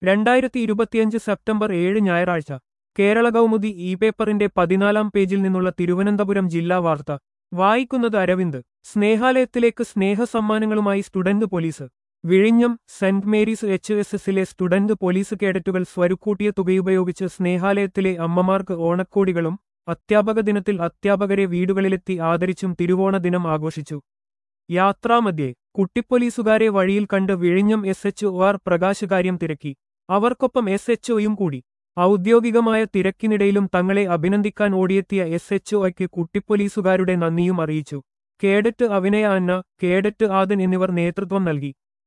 രണ്ടായിരത്തി ഇരുപത്തിയഞ്ച് സെപ്റ്റംബർ ഏഴ് ഞായറാഴ്ച കേരള കൗമുദി ഇ പേപ്പറിന്റെ പതിനാലാം പേജിൽ നിന്നുള്ള തിരുവനന്തപുരം ജില്ലാ വാർത്ത വായിക്കുന്നത് അരവിന്ദ് സ്നേഹാലയത്തിലേക്ക് സ്നേഹസമ്മാനങ്ങളുമായി സ്റ്റുഡന്റ് പോലീസ് വിഴിഞ്ഞം സെന്റ് മേരീസ് എച്ച് എസ് എസിലെ സ്റ്റുഡന്റ് പോലീസ് കേഡറ്റുകൾ സ്വരുക്കൂട്ടിയ തുകയുപയോഗിച്ച് സ്നേഹാലയത്തിലെ അമ്മമാർക്ക് ഓണക്കോടികളും അധ്യാപക ദിനത്തിൽ അധ്യാപകരെ വീടുകളിലെത്തി ആദരിച്ചും തിരുവോണ ദിനം ആഘോഷിച്ചു യാത്രാമധ്യേ കുട്ടിപ്പോലീസുകാരെ വഴിയിൽ കണ്ട് വിഴിഞ്ഞം S H O R Prakash കാര്യം തിരക്കി അവർക്കൊപ്പം എസ് എച്ച് ഒയും കൂടി ഔദ്യോഗികമായ തിരക്കിനിടയിലും തങ്ങളെ അഭിനന്ദിക്കാൻ ഓടിയെത്തിയ എസ് എച്ച് ഒയ്ക്ക് കുട്ടിപ്പോലീസുകാരുടെ നന്ദിയും അറിയിച്ചു കേഡറ്റ് അഭിനയ അന്ന കേഡറ്റ് ആദൻ എന്നിവർ നേതൃത്വം നൽകി